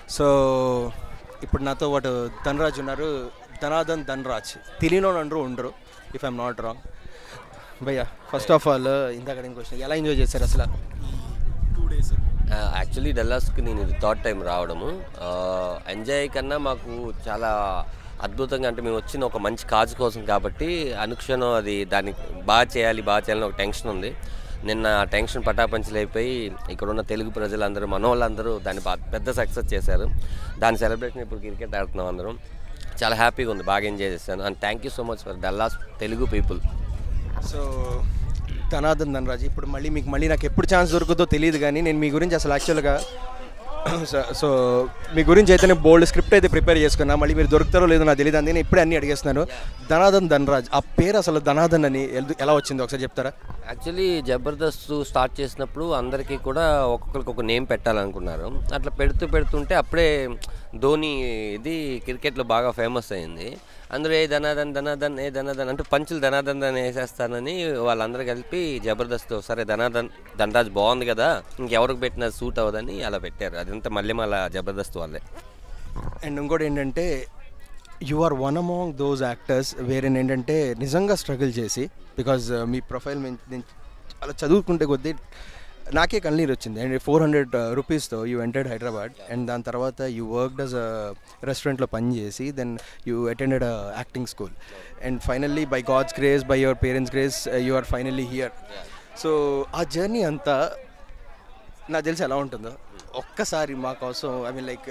So ఇప్పుడు నాతో పాటు ధనరాజ్ ఉన్నారు ధనాదన్ ధనరాజ్ తెలియనోడు అంటారు ఉండరు ఇఫ్ ఐఎమ్ నాట్ రాంగ్ భయ్యా ఫస్ట్ ఆఫ్ ఆల్ ఇందాక నేను క్వశ్చన్ ఎలా ఎంజాయ్ చేశారు అసలు యాక్చువల్లీ డల్లాస్కి నేను ఇది థర్డ్ టైం రావడము ఎంజాయ్ కన్నా మాకు చాలా అద్భుతంగా అంటే మేము వచ్చిన ఒక మంచి కాజు కోసం కాబట్టి అనుక్షణం అది దాన్ని బాగా చేయాలి బాగా చేయాలని ఒక టెన్షన్ ఉంది నిన్న ఆ టెన్షన్ పటాపంచలైపోయి ఇక్కడ ఉన్న తెలుగు ప్రజలందరూ మన వాళ్ళందరూ దాన్ని బా- పెద్ద సక్సెస్ చేశారు దాని సెలబ్రేషన్ ఇప్పుడు క్రికెట్ ఆడుతున్నాం అందరం చాలా హ్యాపీగా ఉంది బాగా ఎంజాయ్ చేశాను and thank you so much for Dallas Telugu people so ధనాదన్ ధనరాజ్ ఇప్పుడు మళ్ళీ మీకు మళ్ళీ నాకు ఎప్పుడు ఛాన్స్ దొరుకుతుందో తెలియదు కానీ నేను మీ గురించి అసలు యాక్చువల్గా సో మీ గురించి అయితే నేను బోల్డ్ స్క్రిప్ట్ అయితే ప్రిపేర్ చేసుకున్నా మళ్ళీ మీరు దొరుకుతారో లేదో నాకు తెలియదు అందుకే నేను ఇప్పుడే అన్ని అడిగేస్తున్నాను ధనాదన్ ధనరాజ్ ఆ పేరు అసలు ధనాదన్ అని ఎల్- ఎలా వచ్చింది ఒకసారి చెప్తారా యాక్చువల్లీ జబర్దస్త్ స్టార్ట్ చేసినప్పుడు అందరికీ కూడా ఒక్కొక్కరికి ఒక నేమ్ పెట్టాలనుకున్నారు అట్లా పెడుతూ పెడుతుంటే అప్పుడే ధోని ఇది క్రికెట్లో బాగా ఫేమస్ అయింది అందరూ ఏ ధనాదన్ ధనాదన్ ఏ ధనాదన్ అంటే పంచులు ధనాదన్ అని వేసేస్తానని వాళ్ళందరూ కలిపి జబర్దస్త్ సరే ధనాదన్ ధనరాజ్ బాగుంది కదా ఇంకెవరికి పెట్టినా సూట్ అవ్వదని అలా పెట్టారు అదంతా మళ్ళీ మళ్ళీ జబర్దస్త్ వాళ్ళే అండ్ ఇంకోటి ఏంటంటే you are one among those actors వేరే ఏంటంటే నిజంగా స్ట్రగుల్ చేసి బికాజ్ మీ ప్రొఫైల్ నేను చాలా చదువుకుంటే కొద్దీ నాకే కన్నీరు వచ్చింది అండ్ ఫోర్ హండ్రెడ్ రూపీస్తో యూ ఎంటర్డ్ హైదరాబాద్ అండ్ దాని తర్వాత యూ వర్క్డ్ అస్ రెస్టారెంట్లో పనిచేసి then you attended acting school and finally by God's grace by your parents grace you are finally here so ఆ జర్నీ అంతా నాకు తెలిసి ఎలా ఉంటుందో ఒక్కసారి మా కోసం I mean like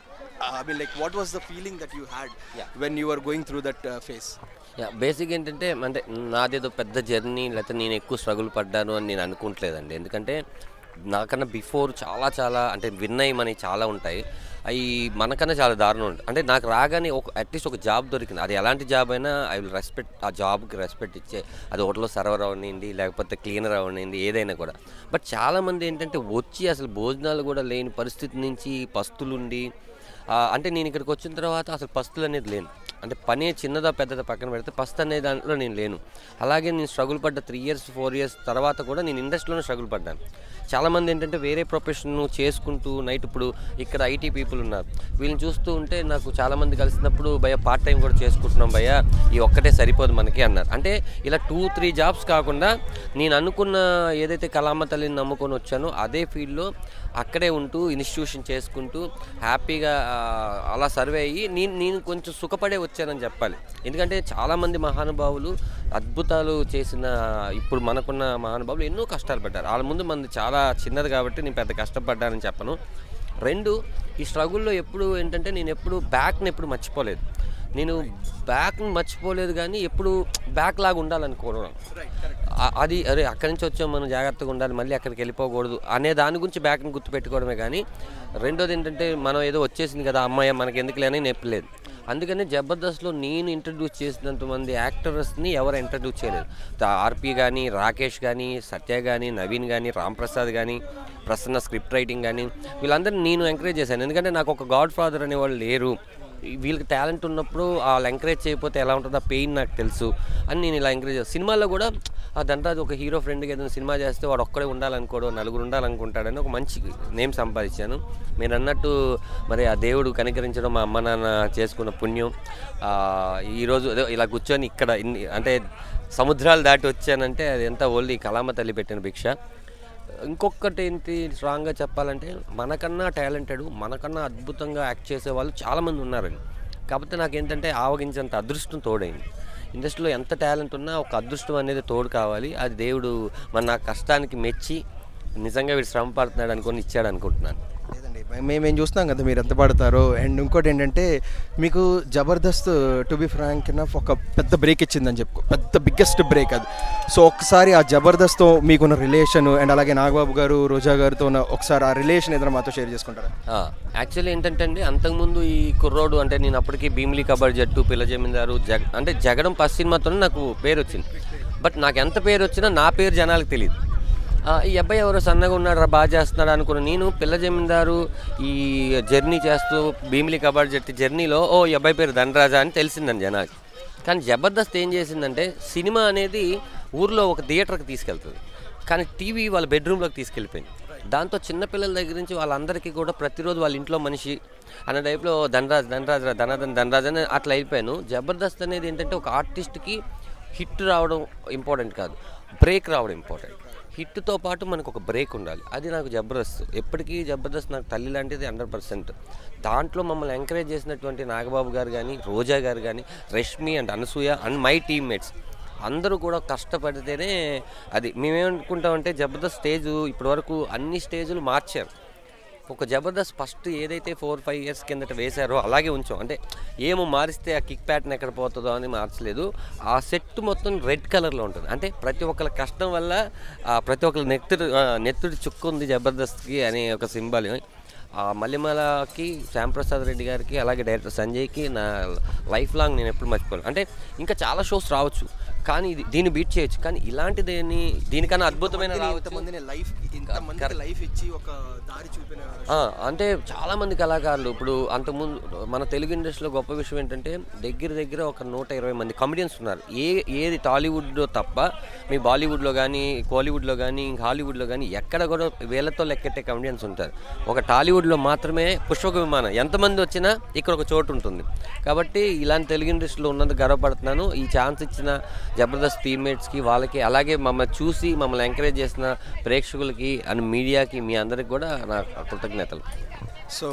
I mean like what was the feeling that you had when you are going through that phase yeah basic ఏంటంటే అంటే నాదేదో పెద్ద జర్నీ లేకపోతే నేను ఎక్కువ స్ట్రగుల్ పడ్డాను అని నేను అనుకోవట్లేదండి ఎందుకంటే నాకన్నా బిఫోర్ చాలా చాలా అంటే విన్నయి మనకి చాలా ఉంటాయి అవి మనకన్నా చాలా దారుణం ఉంటుంది అంటే నాకు రాగానే ఒక అట్లీస్ట్ ఒక జాబ్ దొరికింది అది ఎలాంటి జాబ్ అయినా ఐ విల్ రెస్పెక్ట్ ఆ జాబ్కి రెస్పెక్ట్ ఇచ్చే అది హోటల్లో సర్వర్ అవనివ్వండి లేకపోతే క్లీనర్ అవనివ్వండి ఏదైనా కూడా బట్ చాలామంది ఏంటంటే వచ్చి అసలు భోజనాలు కూడా లేని పరిస్థితి నుంచి పస్తులుండి ఆ, అంటే నేను ఇక్కడికి వచ్చిన తర్వాత అసలు పస్తులు అనేది లేను అంటే పనే చిన్నదా పెద్దదా పక్కన పెడితే పస్తు అనే దాంట్లో నేను లేను అలాగే నేను స్ట్రగుల్ పడ్డ త్రీ ఇయర్స్ ఫోర్ ఇయర్స్ తర్వాత కూడా నేను ఇండస్ట్రీలోనే స్ట్రగుల్ పడ్డాను చాలామంది ఏంటంటే వేరే ప్రొఫెషన్ చేసుకుంటూ నైట్ ఇప్పుడు ఇక్కడ ఐటీ పీపుల్ ఉన్నారు వీళ్ళని చూస్తూ ఉంటే నాకు చాలామంది కలిసినప్పుడు భయ పార్ట్ టైం కూడా చేసుకుంటున్నాం భయ ఈ ఒక్కటే సరిపోదు మనకి అన్నారు అంటే ఇలా టూ త్రీ జాబ్స్ కాకుండా నేను అనుకున్న ఏదైతే కలామ తల్లిని నమ్ముకొని వచ్చానో అదే ఫీల్డ్లో అక్కడే ఉంటూ ఇన్స్టిట్యూషన్ చేసుకుంటూ హ్యాపీగా ఆ, అలా సర్వే అయ్యి నేను నేను కొంచెం సుఖపడే వచ్చానని చెప్పాలి ఎందుకంటే చాలామంది మహానుభావులు అద్భుతాలు చేసిన ఇప్పుడు మనకున్న మహానుభావులు ఎన్నో కష్టాలు పడ్డారు వాళ్ళ ముందు మంది చాలా చిన్నది కాబట్టి నేను పెద్ద కష్టపడ్డానని చెప్పను రెండు ఈ స్ట్రగుల్లో ఎప్పుడు ఏంటంటే నేను ఎప్పుడు బ్యాక్ని ఎప్పుడు మర్చిపోలేదు నేను బ్యాక్ని మర్చిపోలేదు కానీ ఎప్పుడు బ్యాక్ లాగా ఉండాలనుకోవడం ఆ- అది అరే అక్కడి నుంచి వచ్చాం మనం జాగ్రత్తగా ఉండాలి మళ్ళీ అక్కడికి వెళ్ళిపోకూడదు అనే దాని గురించి బ్యాక్ని గుర్తుపెట్టుకోవడమే కానీ రెండోది ఏంటంటే మనం ఏదో వచ్చేసింది కదా అమ్మాయి మనకి ఎందుకులేని నెప్పలేదు అందుకని జబర్దస్త్లో నేను ఇంట్రడ్యూస్ చేసినంత మంది యాక్టర్స్ని ఎవరు ఇంట్రడ్యూస్ చేయలేదు ఆర్పి కానీ రాకేష్ కానీ సత్య కానీ నవీన్ కానీ రామ్ ప్రసాద్ కానీ ప్రసన్న స్క్రిప్ట్ రైటింగ్ కానీ వీళ్ళందరినీ నేను ఎంకరేజ్ చేశాను ఎందుకంటే నాకు ఒక గాడ్ ఫాదర్ అనేవాళ్ళు లేరు వీళ్ళకి టాలెంట్ ఉన్నప్పుడు వాళ్ళు ఎంకరేజ్ చేయకపోతే ఎలా ఉంటుందో ఆ పెయిన్ నాకు తెలుసు అని నేను ఇలా ఎంకరేజ్ చేస్తాను సినిమాల్లో కూడా ఆ దంటాది ఒక హీరో ఫ్రెండ్కి ఏదైనా సినిమా చేస్తే వాడు ఒక్కడే ఉండాలనుకోడు నలుగురు ఉండాలనుకుంటాడని ఒక మంచి నేమ్ సంపాదించాను మీరు అన్నట్టు మరి ఆ దేవుడు కనికరించడం మా అమ్మ నాన్న చేసుకున్న పుణ్యం ఆ, ఈరోజు ఏదో ఇలా కూర్చొని ఇక్కడ ఇన్ని అంటే సముద్రాలు దాటి వచ్చానంటే అది ఎంత ఓన్లీ కలామ తల్లి పెట్టిన భిక్ష ఇంకొకటి ఏంటి స్ట్రాంగ్గా చెప్పాలంటే మనకన్నా టాలెంటెడ్ మనకన్నా అద్భుతంగా యాక్ట్ చేసే వాళ్ళు చాలామంది ఉన్నారండి కాకపోతే నాకు ఏంటంటే ఆవగించేంత అదృష్టం తోడైంది ఇండస్ట్రీలో ఎంత టాలెంట్ ఉన్నా ఒక అదృష్టం అనేది తోడు కావాలి అది దేవుడు మన నా కష్టానికి మెచ్చి నిజంగా వీడు శ్రమ పడుతున్నాడు అనుకొని ఇచ్చాడు అనుకుంటున్నాను లేదండి మేము ఏం చూస్తున్నాం కదా మీరు ఎంత పడతారో అండ్ ఇంకోటి ఏంటంటే మీకు Jabardasth to be frank enough ఒక పెద్ద బ్రేక్ ఇచ్చిందని చెప్పుకో పెద్ద బిగ్గెస్ట్ బ్రేక్ అది సో ఒకసారి ఆ జబర్దస్త్తో మీకున్న రిలేషన్ అండ్ అలాగే నాగబాబు గారు రోజా గారితో ఉన్న ఒకసారి ఆ రిలేషన్ ఏదైనా మాతో షేర్ చేసుకుంటారా యాక్చువల్లీ ఏంటంటే అండి అంతకుముందు ఈ కుర్రోడు అంటే నేను అప్పటికి భీమిలి కబడ్డీ జట్టు పిల్ల జమీందారు జగ అంటే జగడం ఫస్ట్ సినిమాతోనే నాకు పేరు వచ్చింది బట్ నాకు ఎంత పేరు వచ్చినా నా పేరు జనాలకు తెలియదు ఆ, ఈ అబ్బాయి ఎవరో సన్నగా ఉన్నాడు రా బాగా చేస్తున్నాడు అనుకున్న నేను పిల్ల జమీందారు ఈ జర్నీ చేస్తూ భీమిలి కబడ్డీ జట్టు జర్నీలో ఓ ఈ అబ్బాయి పేరు ధనరాజా అని తెలిసిందని జనానికి కానీ జబర్దస్త్ ఏం చేసిందంటే సినిమా అనేది ఊర్లో ఒక థియేటర్కి తీసుకెళ్తుంది కానీ టీవీ వాళ్ళ బెడ్రూమ్లోకి తీసుకెళ్ళిపోయింది దాంతో చిన్నపిల్లల దగ్గర నుంచి వాళ్ళందరికీ కూడా ప్రతిరోజు వాళ్ళ ఇంట్లో మనిషి అన్న టైప్లో ధనరాజ్ ధనరాజ్ రా, ధనాధన్ ధనరాజ్ అని అట్లా అయిపోయాను జబర్దస్త్ అనేది ఏంటంటే ఒక ఆర్టిస్ట్కి హిట్ రావడం ఇంపార్టెంట్ కాదు బ్రేక్ రావడం ఇంపార్టెంట్ హిట్తో పాటు మనకు ఒక బ్రేక్ ఉండాలి అది నాకు జబర్దస్త్ ఎప్పటికీ జబర్దస్త్ నాకు తల్లి లాంటిది హండ్రెడ్ పర్సెంట్ దాంట్లో మమ్మల్ని ఎంకరేజ్ చేసినటువంటి నాగబాబు గారు కానీ రోజా గారు కానీ Rashmi and Anasuya and my teammates అందరూ కూడా కష్టపడితేనే అది మేమేమనుకుంటామంటే జబర్దస్త్ స్టేజ్ ఇప్పటివరకు అన్ని స్టేజులు మార్చారు ఒక జబర్దస్త్ ఫస్ట్ ఏదైతే ఫోర్ ఫైవ్ ఇయర్స్ కిందట వేశారో అలాగే ఉంచాం అంటే ఏమో మారిస్తే ఆ కిక్ ప్యాటర్న్ ఎక్కడ పోతుందో అని మార్చలేదు ఆ సెట్ మొత్తం రెడ్ కలర్లో ఉంటుంది అంటే ప్రతి ఒక్కరి కష్టం వల్ల ఆ ప్రతి ఒక్కరి నెత్తుడు ఆ, నెత్తుడి చుక్కు ఉంది జబర్దస్త్కి అనే ఒక సింబల్ ఆ మల్లెమాలకి శ్యాంప్రసాద్ రెడ్డి గారికి అలాగే డైరెక్టర్ సంజయ్కి నా లైఫ్ లాంగ్ నేను ఎప్పుడు మర్చిపోను అంటే ఇంకా చాలా షోస్ రావచ్చు కానీ ఇది దీన్ని బీట్ చేయొచ్చు కానీ ఇలాంటిదేని దీనికన్నా అద్భుతమైన రావచ్చు ఇంతమందిని లైఫ్ ఇంతమంది లైఫ్ ఇచ్చి ఒక దారి చూపిన ఆ, అంటే చాలా మంది కళాకారులు ఇప్పుడు అంతకుముందు మన తెలుగు ఇండస్ట్రీలో గొప్ప విషయం ఏంటంటే దగ్గర దగ్గర ఒక నూట ఇరవై మంది కమెడియన్స్ ఉన్నారు ఏ ఏది టాలీవుడ్లో తప్ప మీ బాలీవుడ్లో కానీ కోలీవుడ్లో కానీ హాలీవుడ్లో కానీ ఎక్కడ కూడా వేలతో లెక్కెట్టే కమెడియన్స్ ఉంటారు ఒక టాలీవుడ్లో మాత్రమే పుష్పక విమానం ఎంతమంది వచ్చినా ఇక్కడ ఒక చోటు ఉంటుంది కాబట్టి ఇలాంటి తెలుగు ఇండస్ట్రీలో ఉన్నందుకు గర్వపడుతున్నాను ఈ ఛాన్స్ ఇచ్చిన జబర్దస్త్ టీమ్మేట్స్కి వాళ్ళకి అలాగే మమ్మల్ని చూసి మమ్మల్ని ఎంకరేజ్ చేసిన ప్రేక్షకులకి అండ్ మీడియాకి మీ అందరికి కూడా నా కృతజ్ఞతలు సో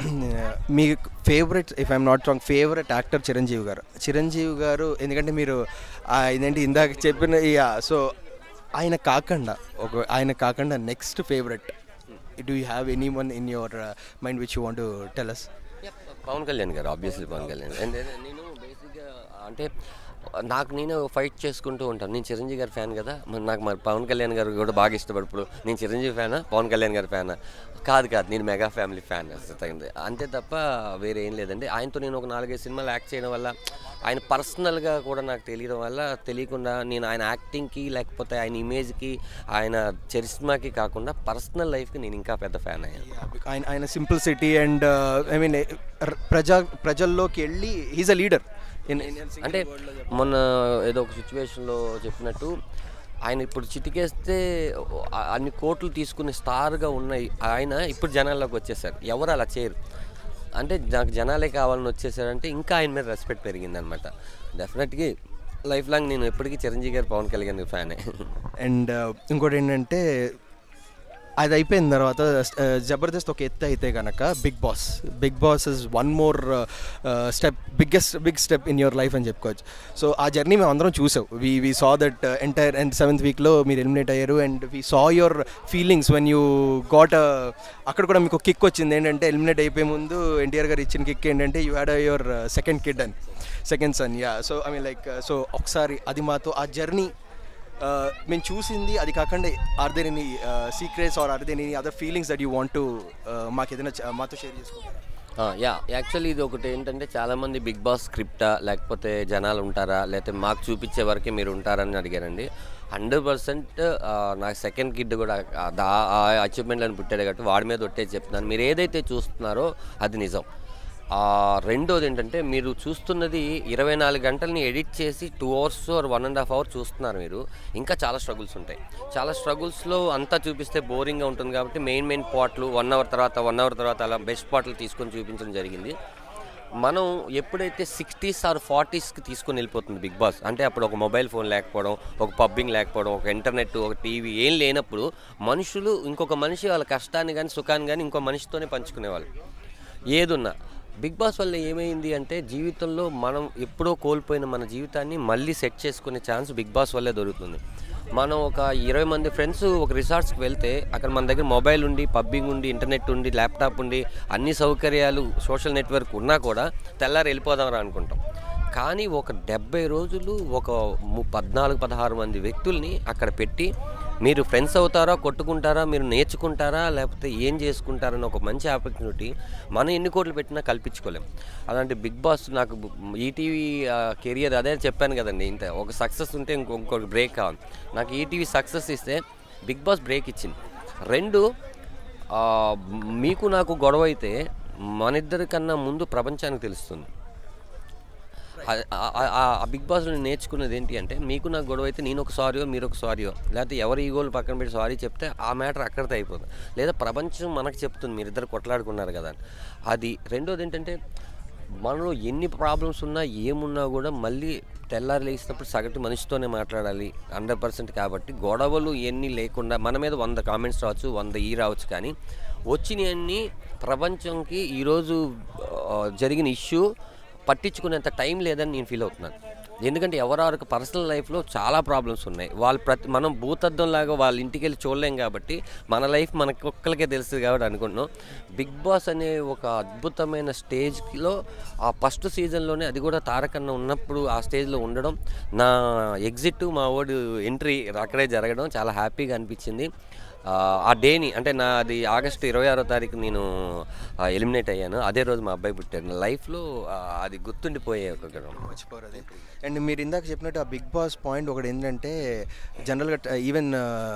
మీ favourite if I'm not wrong favourite actor Chiranjeevi garu Chiranjeevi గారు ఎందుకంటే మీరు ఆ, ఇదేంటి ఇందాక చెప్పిన సో ఆయన కాకుండా ఒక ఆయన కాకుండా next favourite do you have any one in your mind which you want tell us Pawan Kalyan garu obviously Pawan Kalyan And then నేను బేసిక్గా అంటే నాకు నేను ఫైట్ చేసుకుంటూ ఉంటాను నేను చిరంజీవి గారి ఫ్యాన్ కదా మరి నాకు మరి పవన్ కళ్యాణ్ గారు కూడా బాగా ఇష్టపడు ఇప్పుడు నేను చిరంజీవి ఫ్యానా పవన్ కళ్యాణ్ గారి ఫ్యానా కాదు కాదు నేను మెగా ఫ్యామిలీ ఫ్యాన్ అంతే తప్ప వేరే ఏం లేదండి ఆయనతో నేను ఒక నాలుగైదు సినిమాలు యాక్ట్ చేయడం వల్ల ఆయన పర్సనల్గా కూడా నాకు తెలియడం వల్ల తెలియకుండా నేను ఆయన యాక్టింగ్కి లేకపోతే ఆయన ఇమేజ్కి ఆయన చరిస్మాకి కాకుండా పర్సనల్ లైఫ్కి నేను ఇంకా పెద్ద ఫ్యాన్ అయ్యాను ఆయన ఆయన సింప్లిసిటీ అండ్ ఐ మీన్ ప్రజా ప్రజల్లోకి వెళ్ళి హీజ్ అ లీడర్ అంటే మొన్న ఏదో ఒక సిచ్యువేషన్లో చెప్పినట్టు ఆయన ఇప్పుడు చిటికేస్తే ఆ- అన్ని కోట్లు తీసుకునే స్టార్గా ఉన్నాయి ఆయన ఇప్పుడు జనాల్లోకి వచ్చేసారు ఎవరు అలా చేయరు అంటే నాకు జనాలే కావాలని వచ్చేసారంటే ఇంకా ఆయన మీద రెస్పెక్ట్ పెరిగిందనమాట డెఫినెట్గా లైఫ్ లాంగ్ నేను ఎప్పటికీ చిరంజీవి గారు పవన్ కళ్యాణ్ ఫ్యానే అండ్ ఇంకోటి ఏంటంటే అది అయిపోయిన తర్వాత uh, జబర్దస్త్ ఒక ఎత్తు అయితే కనుక big boss big boss is one more step biggest big step in your life అని చెప్పుకోవచ్చు సో ఆ జర్నీ మేము అందరం చూసాం we we saw that entire and seventh వీక్లో మీరు ఎలిమినేట్ అయ్యారు and we saw your feelings when you got అక్కడ కూడా మీకు కిక్ వచ్చింది ఏంటంటే ఎలిమినేట్ అయిపోయే ముందు ఎన్టీఆర్ గారు ఇచ్చిన కిక్ ఏంటంటే you had your second kid అని second son yeah so I mean like so ఒకసారి అది మాతో ఆ జర్నీ మేము చూసింది అది కాకుండా are there any secrets are are there any other feelings that you want to మాకు ఏదైనా చ- మాతో షేర్ చేసుకోగలరా యా యాక్చువల్లీ ఇది ఒకటి ఏంటంటే చాలామంది బిగ్ బాస్ స్క్రిప్టా లేకపోతే జనాలు ఉంటారా లేకపోతే మాకు చూపించే వరకే మీరు ఉంటారని అడిగారండి హండ్రెడ్ పర్సెంట్ నాకు సెకండ్ కిడ్ కూడా ఆ- దా ఆ అచీవ్మెంట్లను పుట్టాడు కాబట్టి వాడి మీద ఒట్టే చెప్తున్నాను మీరు ఏదైతే చూస్తున్నారో అది నిజం ఆ, రెండోది ఏంటంటే మీరు చూస్తున్నది ఇరవై నాలుగు గంటలని ఎడిట్ చేసి two hours or one and half hour చూస్తున్నారు మీరు ఇంకా చాలా స్ట్రగుల్స్ ఉంటాయి చాలా స్ట్రగుల్స్లో అంతా చూపిస్తే బోరింగ్గా ఉంటుంది కాబట్టి మెయిన్ మెయిన్ పాట్లు వన్ అవర్ తర్వాత వన్ అవర్ తర్వాత అలా బెస్ట్ పాటలు తీసుకొని చూపించడం జరిగింది మనం ఎప్పుడైతే సిక్స్టీస్ ఆర్ ఫార్టీస్కి తీసుకొని వెళ్ళిపోతుంది బిగ్ బాస్ అంటే అప్పుడు ఒక మొబైల్ ఫోన్ లేకపోవడం ఒక పబ్బింగ్ లేకపోవడం ఒక ఇంటర్నెట్ ఒక టీవీ ఏం లేనప్పుడు మనుషులు ఇంకొక మనిషి వాళ్ళ కష్టాన్ని కానీ సుఖాన్ని కానీ ఇంకో మనిషితోనే పంచుకునేవాళ్ళు ఏదున్నా బిగ్ బాస్ వల్ల ఏమైంది అంటే జీవితంలో మనం ఎప్పుడో కోల్పోయిన మన జీవితాన్ని మళ్ళీ సెట్ చేసుకునే ఛాన్స్ బిగ్ బాస్ వల్లే దొరుకుతుంది మనం ఒక ఇరవై మంది ఫ్రెండ్స్ ఒక రిసార్ట్స్కి వెళ్తే అక్కడ మన దగ్గర మొబైల్ ఉండి పబ్బింగ్ ఉండి ఇంటర్నెట్ ఉండి ల్యాప్టాప్ ఉండి అన్ని సౌకర్యాలు సోషల్ నెట్వర్క్ ఉన్నా కూడా తెల్లారి వెళ్ళిపోదాం అనుకుంటాం కానీ ఒక డెబ్బై రోజులు ఒక ము- పద్నాలుగు పదహారు మంది వ్యక్తుల్ని అక్కడ పెట్టి మీరు ఫ్రెండ్స్ అవుతారా కొట్టుకుంటారా మీరు నేర్చుకుంటారా లేకపోతే ఏం చేసుకుంటారని ఒక మంచి ఆపర్చునిటీ మనం ఎన్ని కోట్లు పెట్టినా కల్పించుకోలేం అలాంటి బిగ్ బాస్ నాకు ఈటీవీ కెరియర్ అదే చెప్పాను కదండి ఇంత ఒక సక్సెస్ ఉంటే ఇంకో ఇంకొక బ్రేక్ కావాలి నాకు ఈటీవీ సక్సెస్ ఇస్తే బిగ్ బాస్ బ్రేక్ ఇచ్చింది రెండు ఆ, మీకు నాకు గొడవ అయితే మన ఇద్దరి కన్నా ముందు ప్రపంచానికి తెలుస్తుంది ఆ- ఆ- ఆ- ఆ బిగ్ బాస్లో నేను నేర్చుకున్నది ఏంటి అంటే మీకు నాకు గొడవ అయితే నేను ఒక సారీయో మీరు ఒక సారీయో లేకపోతే ఎవరి ఈగోలు పక్కన పెట్టి సారీ చెప్తే ఆ మ్యాటర్ అక్కడితో అయిపోతుంది లేదా ప్రపంచం మనకు చెప్తుంది మీరిద్దరు కొట్లాడుకున్నారు కదా అని అది రెండోది ఏంటంటే మనలో ఎన్ని ప్రాబ్లమ్స్ ఉన్నా ఏమున్నా కూడా మళ్ళీ తెల్లారి లేచినప్పుడు సగటు మనిషితోనే మాట్లాడాలి హండ్రెడ్ పర్సెంట్ కాబట్టి గొడవలు ఎన్ని లేకుండా మన మీద వంద కామెంట్స్ రావచ్చు వంద ఈ రావచ్చు కానీ వచ్చినవన్నీ ప్రపంచంకి ఈరోజు ఆ, జరిగిన ఇష్యూ పట్టించుకునేంత టైం లేదని నేను ఫీల్ అవుతున్నాను ఎందుకంటే ఎవరెవరికి పర్సనల్ లైఫ్లో చాలా ప్రాబ్లమ్స్ ఉన్నాయి వాళ్ళు ప్రతి మనం భూతద్దం లాగా వాళ్ళ ఇంటికి వెళ్ళి చూడలేం కాబట్టి మన లైఫ్ మనకి ఒక్కరికే తెలుస్తుంది కాబట్టి అనుకుంటున్నాం బిగ్ బాస్ అనే ఒక అద్భుతమైన స్టేజ్లో ఆ ఫస్ట్ సీజన్లోనే అది కూడా తారకన్న ఉన్నప్పుడు ఆ స్టేజ్లో ఉండడం నా ఎగ్జిట్ మా ఓడి ఎంట్రీ అక్కడే జరగడం చాలా హ్యాపీగా అనిపించింది ఆ, ఆ డేని అంటే నా అది ఆగస్టు ఇరవై ఆరో తారీఖు నేను ఎలిమినేట్ అయ్యాను అదే రోజు మా అబ్బాయి పుట్టాడు నా లైఫ్లో అది గుర్తుండిపోయే ఒక ఘటన. మర్చిపోరు అది అండ్ మీరు ఇందాక చెప్పినట్టు ఆ బిగ్ బాస్ పాయింట్ ఒకటి ఏంటంటే జనరల్గా ఈవెన్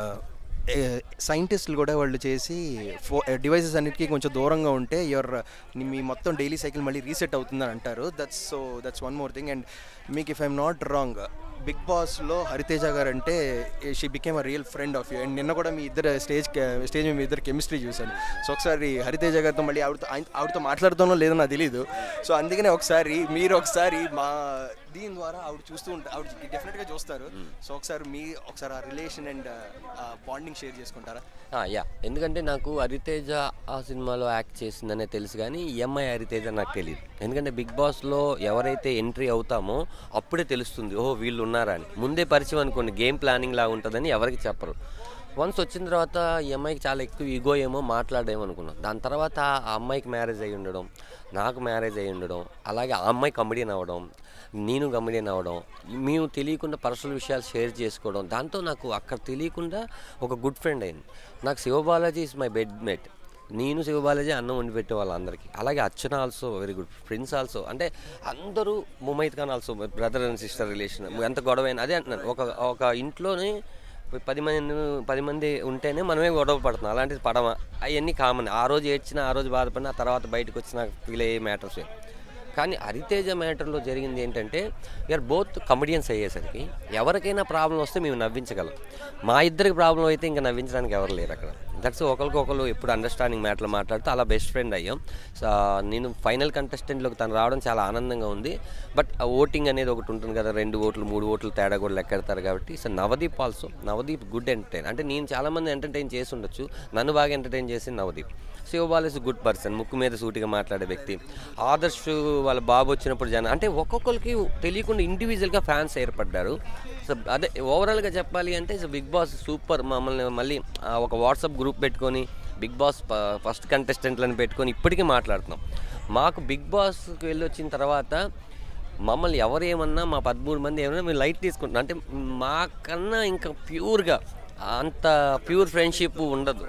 సైంటిస్టులు కూడా వాళ్ళు చేసి ఫో డివైసెస్ అన్నిటికీ కొంచెం దూరంగా ఉంటే యువర్ మీ మొత్తం డైలీ సైకిల్ మళ్ళీ రీసెట్ అవుతుందని అంటారు that's so that's one more thing and మీకు if I'm not wrong big బాస్లో హరితేజ గారు అంటే she became a real friend of you and నిన్న కూడా మీ ఇద్దరు స్టేజ్ స్టేజ్ మీద మీ ఇద్దరు కెమిస్ట్రీ చూశాను సో ఒకసారి హరితేజ గారితో మళ్ళీ ఆవిడతో ఆయన- ఆవిడతో మాట్లాడుతానో లేదో నాకు తెలియదు సో అందుకనే ఒకసారి మీరు ఒకసారి మా దీని ద్వారా ఆవిడ చూస్తూ ఉంటారు ఆవిడ డెఫినెట్గా చూస్తారు సో ఒకసారి మీ ఒకసారి ఆ రిలేషన్ అండ్ బాండింగ్ షేర్ చేసుకుంటారా ఆ, యా ఎందుకంటే నాకు హరితేజ ఆ సినిమాలో యాక్ట్ చేసిందనే తెలుసు కానీ ఈఎంఐ హరితేజ నాకు తెలియదు ఎందుకంటే బిగ్ బాస్లో ఎవరైతే ఎంట్రీ అవుతామో అప్పుడే తెలుస్తుంది ఓహో వీళ్ళు ఉన్నారా అని ముందే పరిచయం అనుకోండి గేమ్ ప్లానింగ్ లాగా ఉంటుందని ఎవరికి చెప్పరు వన్స్ వచ్చిన తర్వాత ఈ అమ్మాయికి చాలా ఎక్కువ ఈగో ఏమో మాట్లాడేమో అనుకున్నాం దాని తర్వాత ఆ అమ్మాయికి మ్యారేజ్ అయ్యి ఉండడం నాకు మ్యారేజ్ అయ్యి ఉండడం అలాగే ఆ అమ్మాయి కమెడియన్ అవ్వడం నేను కమెడియన్ అవ్వడం మేము తెలియకుండా పర్సనల్ విషయాలు షేర్ చేసుకోవడం దాంతో నాకు అక్కడ తెలియకుండా ఒక గుడ్ ఫ్రెండ్ అయింది నాకు Sivabalaji is my bed mate నేను శివబాలాజీ అన్నం వండి పెట్టే వాళ్ళందరికీ అలాగే Archana also very good friends also అంటే అందరూ Mumaith Khan also brother and sister relation ఎంత గొడవ అయినా అదే అంటున్నాను ఒక ఒక ఇంట్లోనే పది మంది పది మంది ఉంటేనే మనమే గొడవ పడుతున్నాం అలాంటిది పడమ అవన్నీ కామన్ ఆ రోజు ఏడ్చినా ఆ రోజు బాధపడినా ఆ తర్వాత బయటకు వచ్చిన ఫీల్ అయ్యే మ్యాటర్స్ కానీ హరితేజ మ్యాటర్లో జరిగింది ఏంటంటే వీఆర్ బోత్ కమెడియన్స్ అయ్యేసరికి ఎవరికైనా ప్రాబ్లం వస్తే మేము నవ్వించగలం మా ఇద్దరికి ప్రాబ్లం అయితే ఇంకా నవ్వించడానికి ఎవరు లేరు అక్కడ దట్స్ ఒకరికి ఒకరు ఎప్పుడు అండర్స్టాండింగ్ మ్యాటర్లు మాట్లాడుతూ అలా బెస్ట్ ఫ్రెండ్ అయ్యాం సో నేను ఫైనల్ కంటెస్టెంట్లోకి తను రావడం చాలా ఆనందంగా ఉంది బట్ ఆ ఓటింగ్ అనేది ఒకటి ఉంటుంది కదా రెండు ఓట్లు మూడు ఓట్లు తేడా కూడా లెక్కెడతారు కాబట్టి so Navdeep also Navdeep good entertain అంటే నేను చాలామంది ఎంటర్టైన్ చేసి ఉండొచ్చు నన్ను బాగా ఎంటర్టైన్ చేసి Navdeep Sivabal is good person ముక్కు మీద సూటిగా మాట్లాడే వ్యక్తి ఆదర్శ్ వాళ్ళ బాబు వచ్చినప్పుడు జన అంటే ఒక్కొక్కరికి తెలియకుండా ఇండివిజువల్గా ఫ్యాన్స్ ఏర్పడ్డారు సో అదే ఓవరాల్గా చెప్పాలి అంటే సో బిగ్ బాస్ సూపర్ మమ్మల్ని మళ్ళీ ఆ, ఒక వాట్సాప్ గ్రూప్ పెట్టుకొని బిగ్ బాస్ ప- ఫస్ట్ కంటెస్టెంట్లను పెట్టుకొని ఇప్పటికీ మాట్లాడుతున్నాం మాకు బిగ్ బాస్కి వెళ్ళి వచ్చిన తర్వాత మమ్మల్ని ఎవరు ఏమన్నా మా పదమూడు మంది ఏమన్నా మేము లైట్ తీసుకుంటున్నాం అంటే మాకన్నా ఇంకా ప్యూర్గా అంత ప్యూర్ ఫ్రెండ్షిప్ ఉండదు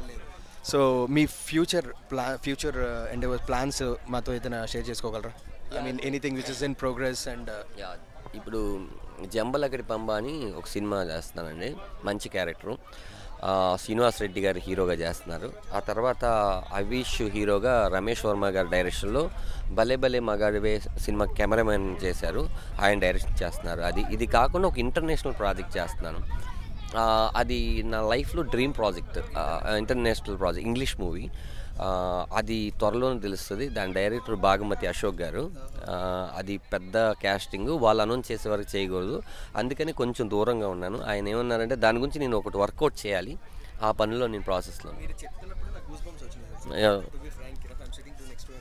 సో మీ ఫ్యూచర్ ప్లా ఫ్యూచర్ అండ్ ప్లాన్స్ మాతో ఏదైనా షేర్ చేసుకోగలరా I mean anything which is in progress and yeah, ఇప్పుడు జంబలకడి పంబ అని ఒక సినిమా చేస్తున్నానండి మంచి క్యారెక్టరు ఆ, శ్రీనివాస్ రెడ్డి గారు హీరోగా చేస్తున్నారు ఆ తర్వాత అవీష్ హీరోగా రమేష్ వర్మ గారి డైరెక్షన్లో భలే భలే మగాడివే సినిమా కెమెరామెన్ చేశారు ఆయన డైరెక్షన్ చేస్తున్నారు అది ఇది కాకుండా ఒక ఇంటర్నేషనల్ ప్రాజెక్ట్ చేస్తున్నాను ఆ, అది నా లైఫ్లో dream project international project English movie అది త్వరలోనే తెలుస్తుంది దాని డైరెక్టర్ బాగమతి అశోక్ గారు ఆ, అది పెద్ద క్యాస్టింగ్ వాళ్ళు అనౌన్స్ చేసే వరకు చేయకూడదు అందుకని కొంచెం దూరంగా ఉన్నాను ఆయన ఏమన్నారంటే దాని గురించి నేను ఒకటి వర్కౌట్ చేయాలి ఆ పనిలో నేను ప్రాసెస్లో మీరు చెప్తున్నప్పుడు నాకు గూస్ బంప్స్ వచ్చినాయి Yeah. To be frank if I'm sitting to next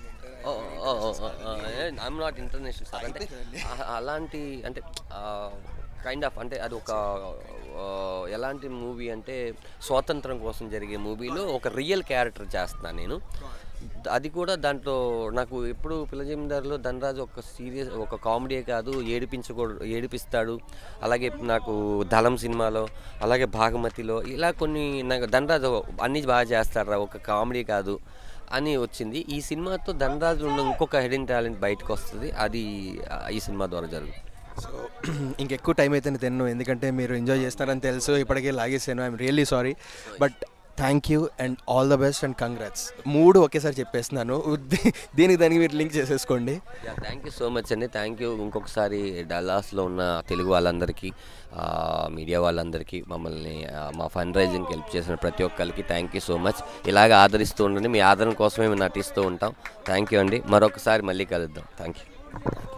I'm not international sir అంటే ఆ- అలాంటి అంటే కైండ్ ఆఫ్ అంటే అది ఒక ఆ, ఎలాంటి మూవీ అంటే స్వాతంత్రం కోసం జరిగే మూవీలో ఒక రియల్ క్యారెక్టర్ చేస్తున్నాను నేను అది కూడా దాంట్లో నాకు ఎప్పుడు పిల్లజమీదారులో ధనరాజు ఒక సీరియస్ ఒక కామెడీ కాదు ఏడిపించకూడదు ఏడిపిస్తాడు అలాగే నాకు దళం సినిమాలో అలాగే భాగమతిలో ఇలా కొన్ని నాకు ధనరాజు అన్నీ బాగా చేస్తాడు ఒక కామెడీ కాదు అని వచ్చింది ఈ సినిమాతో ధనరాజు ఉన్న ఇంకొక హిడెన్ టాలెంట్ బయటకు వస్తుంది అది ఆ, ఈ సినిమా ద్వారా జరుగుతుంది సో ఇంకెక్కువ టైం అయితే తిన్ను ఎందుకంటే మీరు ఎంజాయ్ చేస్తారని తెలుసు ఇప్పటికే లాగేసాను I'm really sorry but thank you and all the best and congrats మూడు ఒకేసారి చెప్పేస్తున్నాను దీ- దీనికి దానికి మీరు లింక్ చేసేసుకోండి థ్యాంక్ యూ సో మచ్ అండి థ్యాంక్ యూ ఇంకొకసారి డల్లాస్లో ఉన్న తెలుగు వాళ్ళందరికీ ఆ, మీడియా వాళ్ళందరికీ మమ్మల్ని ఆ, మా ఫండ్ రైజింగ్కి హెల్ప్ చేసిన ప్రతి ఒక్కరికి థ్యాంక్ యూ సో మచ్ ఇలాగ ఆదరిస్తూ ఉండండి మీ ఆదరణ కోసమే మేము నటిస్తూ ఉంటాం థ్యాంక్ యూ అండి మరొకసారి మళ్ళీ కలుద్దాం థ్యాంక్ యూ